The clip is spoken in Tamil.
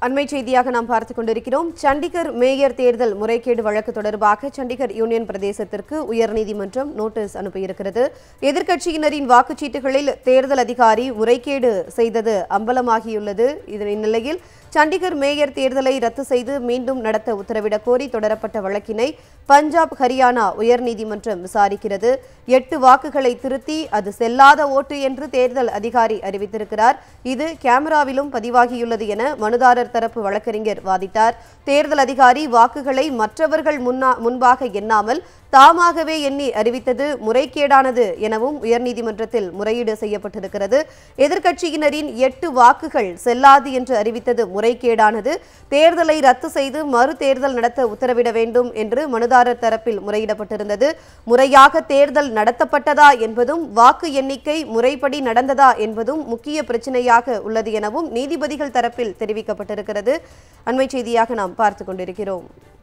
அண்மை செய்தியாக நாம் பார்த்துக் கொண்டிருக்கிறோம் சண்டிகர் மேயர் தேர்தல் முறைகேடு வழக்கு தொடர்பாக சண்டிகர் யூனியன் பிரதேசத்திற்கு உயர்நீதிமன்றம் நோட்டீஸ் அனுப்பியிருக்கிறது எதிர்க்கட்சியினரின் வாக்குச்சீட்டுகளில் தேர்தல் அதிகாரி முறைகேடு செய்தது அம்பலமாகியுள்ளது இதன் நிலையில் சண்டிகர் மேயர் தேர்தலை ரத்து செய்து மீண்டும் நடத்த உத்தரவிடக் கோரி தொடரப்பட்ட வழக்கினை பஞ்சாப் ஹரியானா உயர்நீதிமன்றம் விசாரிக்கிறது எட்டு வாக்குகளை திருத்தி அது செல்லாத ஓட்டு என்று தேர்தல் அதிகாரி அறிவித்திருக்கிறார் இது கேமராவிலும் பதிவாகியுள்ளது என மனுதாரர் தரப்பு வழக்கறிஞர் வாதிட்டார் தேர்தல் அதிகாரி வாக்குகளை மற்றவர்கள் முன்னா முன்பாக எண்ணாமல் தாமாகவே எண்ணி அறிவித்தது முறைகேடானது எனவும் உயர்நீதிமன்றத்தில் முறையீடு செய்யப்பட்டிருக்கிறது எதிர்க்கட்சியினரின் எட்டு வாக்குகள் செல்லாது என்று அறிவித்தது முறைகேடானது தேர்தலை ரத்து செய்து மறு தேர்தல் நடத்த உத்தரவிட வேண்டும் என்று மனுதாரர் தரப்பில் முறையிடப்பட்டிருந்தது முறையாக தேர்தல் நடத்தப்பட்டதா என்பதும் வாக்கு எண்ணிக்கை முறைப்படி நடந்ததா என்பதும் முக்கிய பிரச்சனையாக உள்ளது எனவும் நீதிபதிகள் தரப்பில் தெரிவிக்கப்பட்டிருக்கிறது அண்மை செய்தியாக நாம் பார்த்துக் கொண்டிருக்கிறோம்